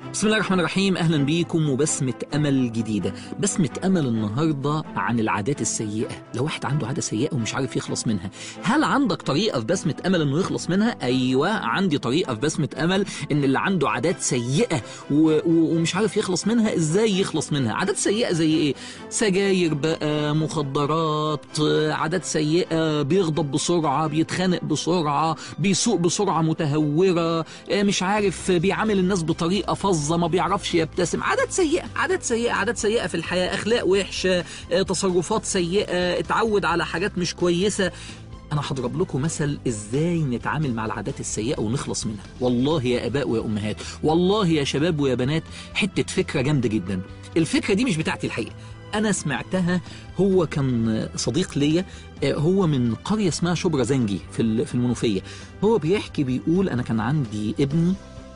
بسم الله الرحمن الرحيم اهلا بيكم وبسمة امل جديدة بسمة امل النهاردة عن العادات السيئة لو واحد عنده عادة سيئة ومش عارف يخلص منها هل عندك طريقة في بسمة امل انه يخلص منها ايوه عندي طريقة في بسمة امل ان اللي عنده عادات سيئة و... و... ومش عارف يخلص منها ازاي يخلص منها عادات سيئة زي ايه سجاير بقى مخدرات عادات سيئة بيغضب بسرعة بيتخانق بسرعة بيسوق بسرعة متهورة مش عارف بيعامل الناس بطريقة فظة ما بيعرفش يبتسم عادات سيئة عادات سيئة عادات سيئة في الحياة أخلاق وحشة آه، تصرفات سيئة اتعود على حاجات مش كويسة أنا هضرب لكم مثل إزاي نتعامل مع العادات السيئة ونخلص منها والله يا آباء ويا أمهات والله يا شباب ويا بنات حتة فكرة جامدة جدا الفكرة دي مش بتاعتي الحقيقة أنا سمعتها هو كان صديق ليا آه، هو من قرية اسمها شبرا زنجي في ال- في المنوفية هو بيحكي بيقول أنا كان عندي ابني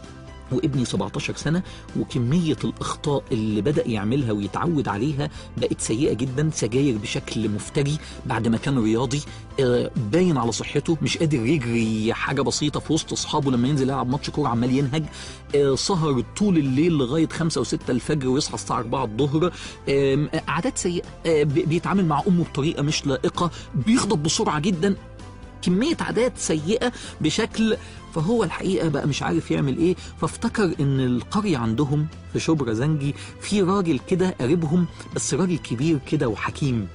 وابني 17 سنة وكمية الأخطاء اللي بدأ يعملها ويتعود عليها بقت سيئة جدا سجاير بشكل مفتري بعد ما كان رياضي آه، باين على صحته مش قادر يجري حاجة بسيطة في وسط أصحابه لما ينزل يلعب ماتش كورة عمال ينهج آه، سهر طول الليل لغاية 5 و6 الفجر ويصحى الساعة 4 الظهر آم، آه، عادات سيئة آه، بي- بيتعامل مع أمه بطريقة مش لائقة بيغضب بسرعة جدا كمية عادات سيئة بشكل فهو الحقيقة بقى مش عارف يعمل ايه فافتكر ان القرية عندهم في شبرا زنجي في راجل كده قريبهم بس راجل كبير كده وحكيم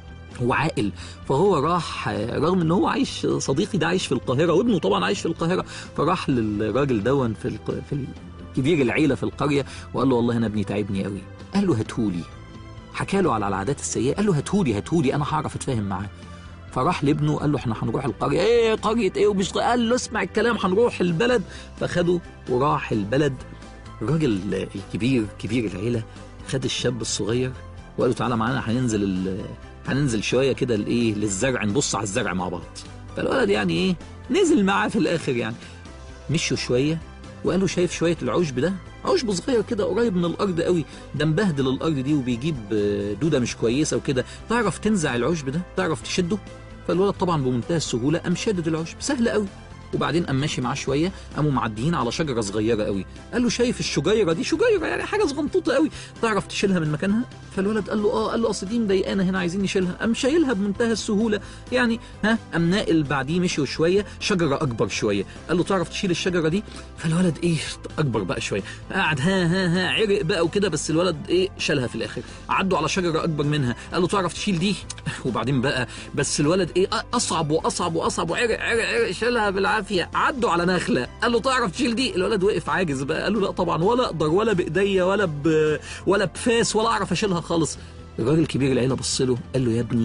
وعاقل فهو راح رغم ان هو عايش صديقي ده عايش في القاهره وابنه طبعا عايش في القاهره فراح للراجل دون في الق- في كبير العيله في القريه وقال له والله انا ابني تعبني قوي قال له هاتهولي حكى له على العادات السيئه قال له هاتهولي هاتهولي انا هعرف اتفاهم معاه فراح لابنه قال له احنا هنروح القريه ايه قريه ايه ومش قال له اسمع الكلام هنروح البلد فخده وراح البلد الراجل الكبير كبير العيله خد الشاب الصغير وقال له تعالى معانا هننزل ال... هننزل شويه كده لايه للزرع نبص على الزرع مع بعض فالولد يعني ايه نزل معاه في الاخر يعني مشوا شويه وقال له شايف شويه العشب ده عشب صغير كده قريب من الارض قوي ده مبهدل الارض دي وبيجيب آه، دوده مش كويسه وكده تعرف تنزع العشب ده تعرف تشده فالولد طبعا بمنتهى السهوله قام شادد العشب سهل قوي وبعدين قام ماشي معاه شويه قاموا معديين على شجره صغيره قوي قال له شايف الشجيره دي شجيره يعني حاجه صغنطوطه قوي تعرف تشيلها من مكانها فالولد قال له اه قال له اصل دي مضايقانا هنا عايزين نشيلها قام شايلها بمنتهى السهوله يعني ها قام ناقل بعديه مشوا شويه شجره اكبر شويه قال له تعرف تشيل الشجره دي فالولد ايه اكبر بقى شويه قعد ها ها ها عرق بقى وكده بس الولد ايه شالها في الاخر عدوا على شجره اكبر منها قال له تعرف تشيل دي وبعدين بقى بس الولد ايه اصعب واصعب واصعب وعرق عرق عرق شالها بالعافيه عدوا على نخله قال له تعرف تشيل دي الولد وقف عاجز بقى قال له لا طبعا ولا اقدر ولا بايديا ولا ب ولا بفاس ولا اعرف اشيلها خالص الراجل كبير العيله بص له قال له يا ابني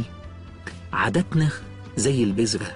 عاداتنا زي البذره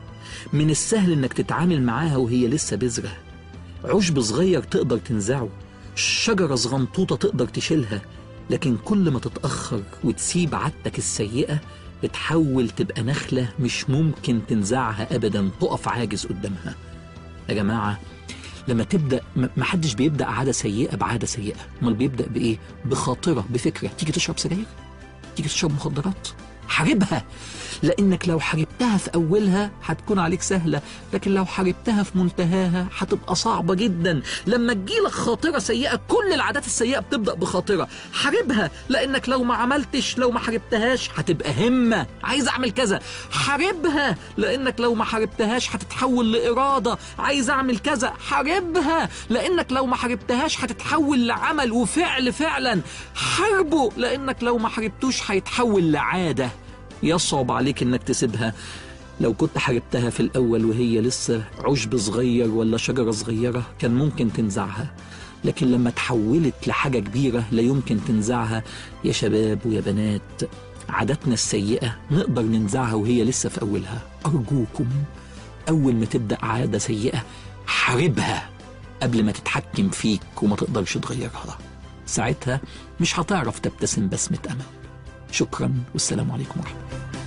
من السهل انك تتعامل معاها وهي لسه بذره عشب صغير تقدر تنزعه شجرة صغنطوطة تقدر تشيلها لكن كل ما تتأخر وتسيب عادتك السيئة بتحول تبقى نخلة مش ممكن تنزعها أبدا تقف عاجز قدامها يا جماعة لما تبدأ م- محدش بيبدأ عادة سيئة بعادة سيئة امال بيبدأ بإيه بخاطرة بفكرة تيجي تشرب سجاير تيجي تشرب مخدرات حاربها لانك لو حاربتها في اولها هتكون عليك سهله لكن لو حاربتها في منتهاها هتبقى صعبه جدا لما تجيلك خاطره سيئه كل العادات السيئه بتبدا بخاطره حاربها لانك لو ما عملتش لو ما حاربتهاش هتبقى همه عايز اعمل كذا حاربها لانك لو ما حاربتهاش هتتحول لاراده عايز اعمل كذا حاربها لانك لو ما حاربتهاش هتتحول لعمل وفعل فعلا حاربه لانك لو ما حاربتوش هيتحول لعاده يصعب عليك انك تسيبها لو كنت حاربتها في الاول وهي لسه عشب صغير ولا شجره صغيره كان ممكن تنزعها لكن لما تحولت لحاجه كبيره لا يمكن تنزعها يا شباب ويا بنات عاداتنا السيئه نقدر ننزعها وهي لسه في اولها ارجوكم اول ما تبدا عاده سيئه حاربها قبل ما تتحكم فيك وما تقدرش تغيرها ساعتها مش هتعرف تبتسم بسمه امل شكرا والسلام عليكم ورحمه الله